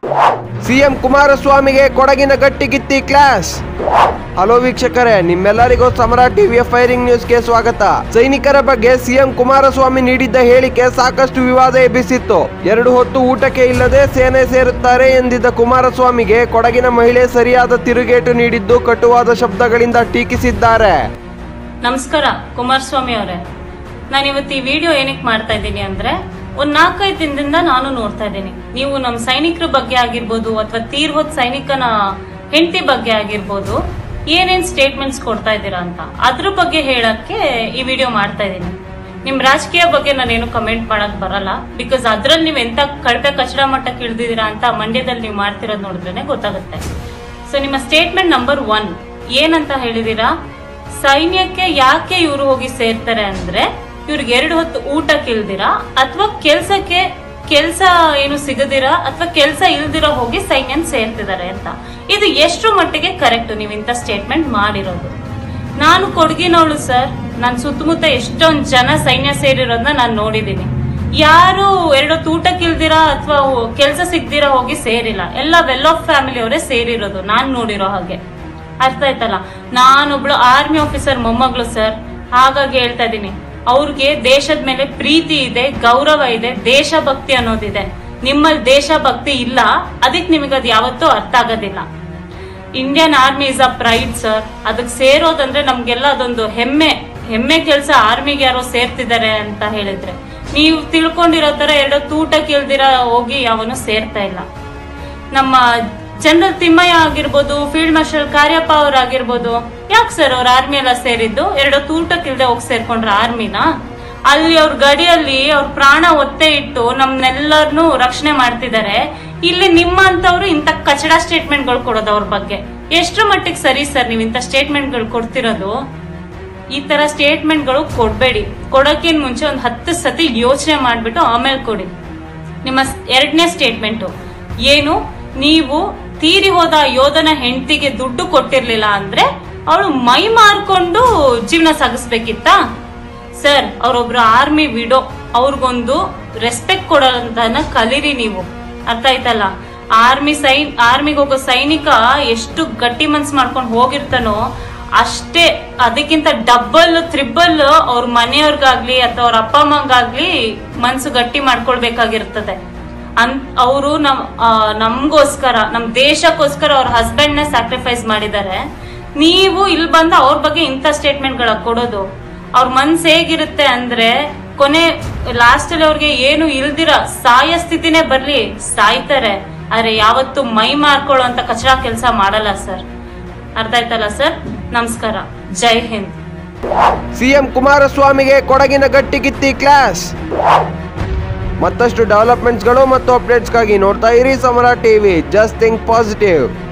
CM ಕುಮಾರಸ್ವಾಮಿಗೆ ಕೊಡಗಿನ ಗಟ್ಟಿಗಿತ್ತಿ class hello ವೀಕ್ಷಕರೇ ನಿಮ್ಮೆಲ್ಲರಿಗೂ ಸಮರ ಟಿವಿಯ ಫೈರಿಂಗ್ ನ್ಯೂಸ್ಗೆ ಸ್ವಾಗತ ಸೈನಿಕರ ಬಗ್ಗೆ ಸಿಎಂ ಕುಮಾರಸ್ವಾಮಿ ನೀಡಿದ್ದ ಹೇಳಿಕೆ ಸಾಕಷ್ಟು ವಿವಾದ ಎಬ್ಬಿಸಿತ್ತು ಎರಡು ಹೊತ್ತು ಊಟಕ್ಕೆ ಇಲ್ಲದೆ ಸೇನೆ ಸೇರುತ್ತಾರೆ ಎಂದಿದ್ದ ಕುಮಾರಸ್ವಾಮಿಗೆ ಕೊಡಗಿನ ಮಹಿಳೆ ಸರಿಯಾದ ತಿರುಗೇಟು ನೀಡಿದ್ದು ಕಟುವಾದ ಶಬ್ದಗಳಿಂದ ಟೀಕಿಸಿದ್ದಾರೆ ನಮಸ್ಕಾರ ಕುಮಾರಸ್ವಾಮಿ ಅವರೇ ನಾನು ಇವತ್ತು ಈ ವಿಡಿಯೋ ಏನಕ್ಕೆ ಮಾಡ್ತಾ ಇದ್ದೀನಿ ಅಂದ್ರೆ ಒಂದ್ ನಾಲ್ಕೈದು ದಿನದಿಂದ ನಾನು ನೋಡ್ತಾ ಇದ್ದೀನಿ ನೀವು ನಮ್ಮ ಸೈನಿಕರ ಬಗ್ಗೆ ಆಗಿರ್ಬೋದು ಅಥವಾ ತೀರ್ ಹೋದ್ ಸೈನಿಕನ ಹೆಂಡತಿ ಬಗ್ಗೆ ಆಗಿರ್ಬೋದು ಏನೇನ್ ಸ್ಟೇಟ್ಮೆಂಟ್ಸ್ ಕೊಡ್ತಾ ಇದ್ದೀರಾ ಅಂತ ಅದ್ರ ಬಗ್ಗೆ ಹೇಳಕ್ಕೆ ಈ ವಿಡಿಯೋ ಮಾಡ್ತಾ ಇದ್ದೀನಿ ನಿಮ್ ರಾಜಕೀಯ ಬಗ್ಗೆ ನಾನೇನು ಕಮೆಂಟ್ ಮಾಡಕ್ ಬರಲ್ಲ ಬಿಕಾಸ್ ಅದ್ರಲ್ಲಿ ನೀವು ಎಂತ ಕಳಪೆ ಕಚಡ ಮಟ್ಟಕ್ಕೆ ಇಳ್ದಿದ್ದೀರಾ ಅಂತ ಮಂಡ್ಯದಲ್ಲಿ ನೀವು ಮಾಡ್ತಿರೋದು ನೋಡಿದ್ರೇನೆ ಗೊತ್ತಾಗುತ್ತೆ ಸೊ ನಿಮ್ಮ ಸ್ಟೇಟ್ಮೆಂಟ್ ನಂಬರ್ ಒನ್ ಏನಂತ ಹೇಳಿದೀರಾ ಸೈನ್ಯಕ್ಕೆ ಯಾಕೆ ಇವರು ಹೋಗಿ ಸೇರ್ತಾರೆ ಅಂದ್ರೆ ಇವ್ರಿಗೆ ಎರಡು ಹೊತ್ತು ಊಟಕ್ಕೆ ಇಲ್ದಿರಾ ಅಥವಾ ಕೆಲ್ಸಕ್ಕೆ ಕೆಲ್ಸ ಏನು ಸಿಗದಿರಾ ಅಥವಾ ಕೆಲ್ಸ ಇಲ್ದಿರಾ ಹೋಗಿ ಸೈನ್ಯನ್ ಸೇರ್ತಿದ್ದಾರೆ ಅಂತ ಇದು ಎಷ್ಟು ಮಟ್ಟಿಗೆ ಕರೆಕ್ಟ್ ನೀವು ಇಂಥ ಸ್ಟೇಟ್ಮೆಂಟ್ ಮಾಡಿರೋದು ನಾನು ಕೊಡಗಿನವಳು ಸರ್ ನನ್ನ ಸುತ್ತಮುತ್ತ ಎಷ್ಟೊಂದ್ ಜನ ಸೈನ್ಯ ಸೇರಿರೋದನ್ನ ನಾನು ನೋಡಿದೀನಿ ಯಾರು ಎರಡೊತ್ತು ಊಟಕ್ಕೆ ಇಲ್ದಿರಾ ಅಥವಾ ಕೆಲಸ ಸಿಗ್ದಿರಾ ಹೋಗಿ ಸೇರಿಲ್ಲ ಎಲ್ಲ ವೆಲ್ ಆಫ್ ಫ್ಯಾಮಿಲಿ ಅವರೇ ಸೇರಿರೋದು ನಾನ್ ನೋಡಿರೋ ಹಾಗೆ ಅರ್ಥ ಆಯ್ತಲ್ಲ ನಾನೊಬ್ಳು ಆರ್ಮಿ ಆಫೀಸರ್ ಮೊಮ್ಮಗಳು ಸರ್ ಹಾಗಾಗಿ ಹೇಳ್ತಾ ಇದ್ದೀನಿ ಅವ್ರಿಗೆ ದೇಶದ ಮೇಲೆ ಪ್ರೀತಿ ಇದೆ ಗೌರವ ಇದೆ ದೇಶಭಕ್ತಿ ಅನ್ನೋದಿದೆ ನಿಮ್ಮಲ್ಲಿ ದೇಶಭಕ್ತಿ ಇಲ್ಲ ಅದಕ್ಕೆ ನಿಮಗೆ ಅದು ಯಾವತ್ತೂ ಅರ್ಥ ಆಗೋದಿಲ್ಲ Indian army is a pride sir ಅದಕ್ಕೆ ಸೇರೋದಂದ್ರೆ ನಮ್ಗೆಲ್ಲ ಅದೊಂದು ಹೆಮ್ಮೆ ಹೆಮ್ಮೆ ಕೆಲಸ ಆರ್ಮಿಗೆ ಯಾರೋ ಸೇರ್ತಿದ್ದಾರೆ ಅಂತ ಹೇಳಿದ್ರೆ ನೀವು ತಿಳ್ಕೊಂಡಿರೋ ತರ ಎರಡೊತ್ತು ಊಟಕ್ಕೆ ಇಲ್ದಿರ ಹೋಗಿ ಯಾವನು ಸೇರ್ತಾ ಇಲ್ಲ ನಮ್ಮ ಜನರಲ್ ತಿಮ್ಮಯ್ಯ ಆಗಿರ್ಬೋದು ಫೀಲ್ಡ್ ಮಾರ್ಷಲ್ ಕಾರ್ಯಪ್ಪ ಅವ್ರ ಆಗಿರ್ಬೋದು ಯಾಕೆ ಸರ್ ಅವ್ರ ಆರ್ಮಿ ಎಲ್ಲ ಸೇರಿದ್ದು ಎರಡೊತ್ತು ಊಟಕ್ಕಿಲ್ದೆ ಹೋಗಿ ಸೇರ್ಕೊಂಡ್ರ ಆರ್ಮಿನ ಅಲ್ಲಿ ಅವ್ರ ಗಡಿಯಲ್ಲಿ ಅವ್ರ ಪ್ರಾಣ ಒತ್ತೆ ಇಟ್ಟು ನಮ್ನೆಲ್ಲರನ್ನು ರಕ್ಷಣೆ ಮಾಡ್ತಿದ್ದಾರೆ ಇಲ್ಲಿ ನಿಮ್ಮಂತವ್ರು ಇಂಥ ಕಚಡ ಸ್ಟೇಟ್ಮೆಂಟ್ಗಳು ಕೊಡೋದು ಅವ್ರ ಬಗ್ಗೆ ಎಷ್ಟ್ರ ಮಟ್ಟಿಗೆ ಸರಿ ಸರ್ ನೀವು ಇಂಥ ಸ್ಟೇಟ್ಮೆಂಟ್ಗಳು ಕೊಡ್ತಿರೋದು ಈ ತರ ಸ್ಟೇಟ್ಮೆಂಟ್ಗಳು ಕೊಡ್ಬೇಡಿ ಕೊಡೋಕ್ಕಿಂತ ಮುಂಚೆ ಒಂದು ಹತ್ತು ಸತಿ ಯೋಚನೆ ಮಾಡ್ಬಿಟ್ಟು ಆಮೇಲೆ ಕೊಡಿ ನಿಮ್ಮ ಎರಡನೇ ಸ್ಟೇಟ್ಮೆಂಟು ಏನು ನೀವು ತೀರಿ ಹೋದ ಯೋಧನ ಹೆಂಡತಿಗೆ ದುಡ್ಡು ಕೊಟ್ಟಿರ್ಲಿಲ್ಲ ಅಂದ್ರೆ ಅವಳು ಮೈ ಮಾರ್ಕೊಂಡು ಜೀವನ ಸಾಗಿಸ್ಬೇಕಿತ್ತಾ ಸರ್ ಅವ್ರೊಬ್ರು ಆರ್ಮಿ ವಿಡೋ ಅವ್ರಿಗೊಂದು ರೆಸ್ಪೆಕ್ಟ್ ಕೊಡೋದನ್ನ ಕಲೀರಿ ನೀವು ಅರ್ಥ ಆಯ್ತಲ್ಲ ಆರ್ಮಿ ಸೈನ್ ಆರ್ಮಿಗೆ ಹೋಗೋ ಸೈನಿಕ ಎಷ್ಟು ಗಟ್ಟಿ ಮನ್ಸ್ ಮಾಡ್ಕೊಂಡು ಹೋಗಿರ್ತಾನೋ ಅಷ್ಟೇ ಅದಕ್ಕಿಂತ ಡಬ್ಬಲ್ ತ್ರಿಬಲ್ ಅವ್ರ ಮನೆಯವ್ರಿಗಾಗ್ಲಿ ಅಥವಾ ಅವ್ರ ಅಪ್ಪ ಅಮ್ಮಂಗಾಗ್ಲಿ ಮನ್ಸು ಗಟ್ಟಿ ಮಾಡ್ಕೊಳ್ಬೇಕಾಗಿರ್ತದೆ ಅನ್ ಅವರು ನಮ್ ಆ, ನಮ್ಗೋಸ್ಕರ ನಮ್ ದೇಶಕ್ಕೋಸ್ಕರ ಅವ್ರ ಹಸ್ಬೆಂಡ್ ನ ಸ್ಯಾಕ್ರಿಫೈಸ್ ಮಾಡಿದ್ದಾರೆ ನೀವು ಇಲ್ಲಿ ಬಂದು ಅವ್ರ ಬಗ್ಗೆ ಇಂಥ ಸ್ಟೇಟ್ಮೆಂಟ್ ಗಳ ಕೊಡೋದು ಅವ್ರ ಮನ್ಸ್ ಹೇಗಿರುತ್ತೆ ಅಂದ್ರೆ ಕೊನೆ ಲಾಸ್ಟ್ ಅಲ್ಲಿ ಅವ್ರಿಗೆ ಏನು ಇಲ್ದಿರ ಸಾಯ ಸ್ಥಿತಿನೇ ಬರ್ಲಿ ಸಾಯ್ತಾರೆ ಆದ್ರೆ ಯಾವತ್ತು ಮೈ ಮಾರ್ಕೊಳ್ಳೋ ಅಂತ ಕಚರಾ ಕೆಲಸ ಮಾಡಲ್ಲ ಸರ್ ಅರ್ಥ ಆಯ್ತಲ್ಲ ಸರ್ ನಮಸ್ಕಾರ ಜೈ ಹಿಂದ್ ಸಿಎಂ ಕುಮಾರಸ್ವಾಮಿಗೆ ಕೊಡಗಿನ ಗಟ್ಟಿಗಿತ್ತಿ ಕ್ಲಾಸ್ ಮತ್ತಷ್ಟು ಡೆವಲಪ್ಮೆಂಟ್ಸ್ಗಳು ಮತ್ತು ಅಪ್ಡೇಟ್ಸ್ಗಾಗಿ ನೋಡ್ತಾ ಇರಿ ಸಮರ ಟಿವಿ ಜಸ್ಟ್ ಥಿಂಕ್ ಪಾಸಿಟಿವ್